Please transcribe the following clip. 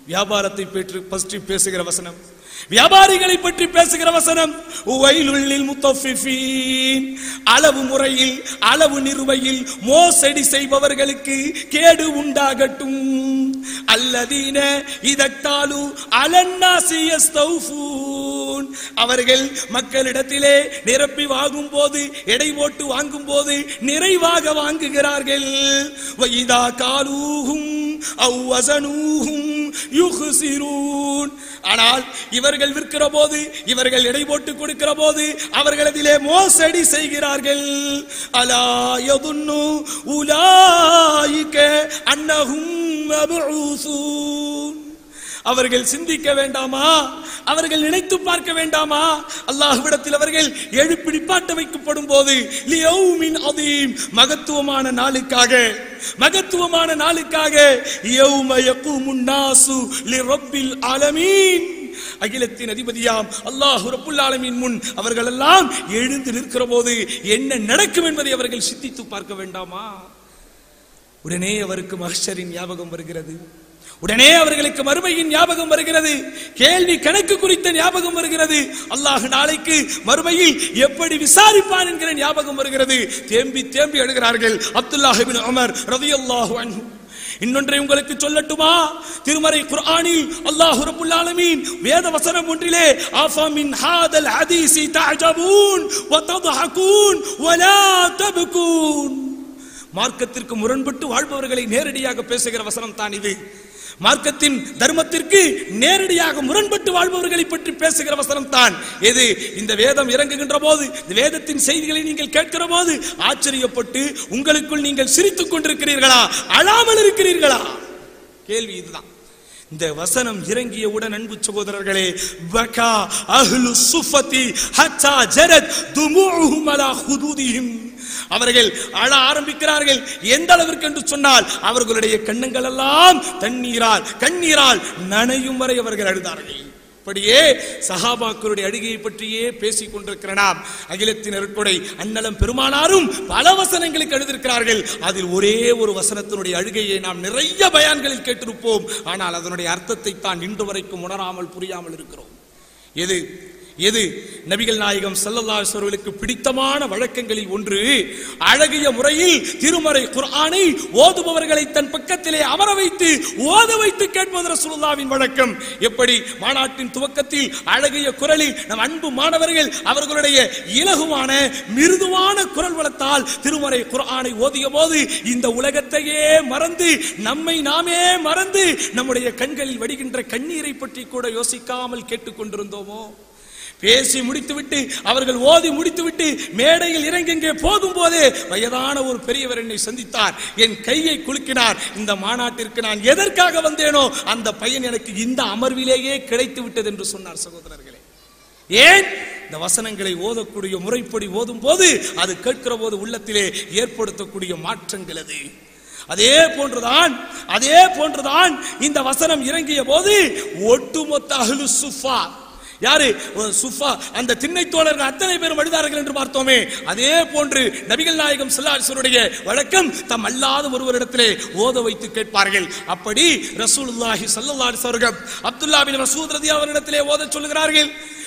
வியாபாரத்தை பற்றி பற்றி பேசுகிற வசனம் வியாபாரிகளை பற்றி பேசுகிற வசனம் உவைலுள்ளில் முத்தஃபிஃபீன் அளவு முறையில் அளவு நிறுவையில் மோசடி செய்பவர்களுக்கு கேடு உண்டாகட்டும் அல்லதீன இதத்தாலு அலன்னாசி யஸ்தௌஃபூன் அவர்கள் மக்களிடத்திலே நிரப்பி வாங்கும் போது எடை போட்டு வாங்கும் போது நிறைவாக வாங்குகிறார்கள் வைதா காலூஹும் அவ்வசனூஹும் யுஹ்சிரூன் ஆனால் இவர்கள் விற்கிற போது இவர்கள் எடை போட்டு கொடுக்கிற போது அவர்கள் அதிலே மோசடி செய்கிறார்கள் அலா யதுன்னு உலாயிக அன்னஹும் மபூசூன் அவர்கள் சிந்திக்க வேண்டாமா அவர்கள் நினைத்து பார்க்க வேண்டாமா அல்லாஹ்விடத்தில் அவர்கள் எழுப்பி நிப்பாட்ட வைக்கப்படும் போது லியௌமின் அதீம் மகத்துவமான நாளுக்காக மகத்துவமான நாளுக்காக யௌம யகூமுன் நாசு லிரப்பில் ஆலமீன் அகிலத்தின் அதிபதியாம் அல்லாஹ் ரப்புல் ஆலமீன் முன் அவர்கள் எல்லாம் எழுந்து நிற்கிற போது என்ன நடக்கும் என்பதை அவர்கள் சிந்தித்து பார்க்க வேண்டாமா உடனே அவருக்கு மஹ்ஷரின் ஞாபகம் வருகிறது உடனே அவர்களுக்கு மறுமையின் ஞாபகம் வருகிறது கேள்வி கணக்கு குறித்த ஞாபகம் வருகிறது அல்லாஹ் நாளைக்கு மறுமையில் எப்படி விசாரிப்பான் என்கிற ஞாபகம் வருகிறது தேம்பி தேம்பி எழுகிறார்கள் அப்துல்லாஹ் இப்னு உமர் ரலியல்லாஹு அன்ஹு இன்னொன்றை உங்களுக்கு சொல்லட்டுமா திருமறை குர்ஆனில் அல்லாஹ் ரப்புல் ஆலமீன் வேத வசனம் ஒன்றிலே ஆஃபா மின் ஹாதல் ஹதீஸி தஅஜபூன் வ தضحكون ولا تبكون மார்க்கத்திற்கு முரண்பட்டு வாழ்பவர்களை நேரடியாக பேசுகிற வசனம் தான் இது மார்க்கத்தின் தர்மத்திற்கு நேரடியாக முரண்பட்டு வாழ்பவர்களை பற்றி பேசுகிற வசனம் தான் எது இந்த வேதம் இறங்குகின்ற போது இந்த வேதத்தின் செய்திகளை நீங்கள் கேட்கிற போது ஆச்சரியப்பட்டு உங்களுக்குள் நீங்கள் சிரித்துக் கொண்டிருக்கிறீர்களா அழாமல் இருக்கிறீர்களா கேள்வி இதுதான் இந்த வசனம் இறங்கியவுடன் அன்பு சகோதரர்களே பகா அஹ்லு சுஃபதி ஹத்தா ஜரத் துமுஉஹும் அலா ஹுதூதிஹிம் அவர்கள் அழ ஆரம்பிக்கிறார்கள் எந்த அளவிற்கு என்று சொன்னால் அவர்களுடைய கண்ணங்கள் எல்லாம் தண்ணீரால் கண்ணீரால் நனையும் வரை அவர்கள் அழுதார்கள் அப்படியே சஹாபாக்களுடைய அழுகையை பற்றியே பேசிக் கொண்டிருக்கிற நாம் அகிலத்தின் அருட்கொடை அன்னலம் பெருமானாரும் பல வசனங்களுக்கு எழுதியிருக்கிறார்கள் அதில் ஒரே ஒரு வசனத்தினுடைய அழுகையை நாம் நிறைய பயான்களில் கேட்டிருப்போம் ஆனால் அதனுடைய அர்த்தத்தை தான் இன்று வரைக்கும் உணராமல் புரியாமல் இருக்கிறோம் எது எது நபிகள் நாயகம் சல்லல்லாஹர்களுக்கு பிடித்தமான வழக்கங்களில் ஒன்று அழகிய முறையில் திருமறை குர்ஆனை ஓதுபவர்களை தன் பக்கத்திலே அமர வைத்து ஓத வைத்து கேட்பது ரசூலுல்லாவின் வழக்கம் எப்படி மாநாட்டின் துவக்கத்தில் அழகிய குரலில் நம் அன்பு மாணவர்கள் அவர்களுடைய இலகுவான மிருதுவான குரல் வளத்தால் திருமறை குர்ஆனை ஓதிய போது இந்த உலகத்தையே மறந்து நம்மை நாமே மறந்து நம்முடைய கண்களில் வடிகின்ற கண்ணீரை பற்றி கூட யோசிக்காமல் கேட்டுக்கொண்டிருந்தோமோ பேசி முடித்துவிட்டு அவர்கள் ஓதி முடித்துவிட்டு மேடையில் இறங்கி போகும் போதே வயதான ஒரு பெரியவர் என்னை சந்தித்தார் என் கையை குலுக்கினார் இந்த மாநாட்டிற்கு நான் எதற்காக வந்தேனோ அந்த பையன் எனக்கு இந்த அமர்விலேயே கிடைத்து விட்டது என்று சொன்னார் சகோதரர்களே ஏன் இந்த வசனங்களை ஓதக்கூடிய முறைப்படி ஓதும் போது அது கேட்கிற போது உள்ளத்திலே ஏற்படுத்தக்கூடிய மாற்றங்கள் அது அதே போன்றுதான் அதே போன்றுதான் இந்த வசனம் இறங்கிய போது ஒட்டுமொத்த அஹ்லு சுஃபா யாரு ஒரு சுஃபா அந்த திண்ணை தோழர்கள் அத்தனை பேரும் அழுதார்கள் என்று பார்த்தோமே அதே போன்று நபிகள் நாயகம் ஸல்லல்லாஹு வழக்கம் தம் அல்லாத ஒருவரிடத்திலே ஓத வைத்து கேட்பார்கள் அப்படி ரசூலுல்லாஹி ஸல்லல்லாஹு அலைஹி வஸல்லம் அப்துல்லா பின் மசூத் ரதி அவரிடத்திலே ஓத சொல்லுகிறார்கள்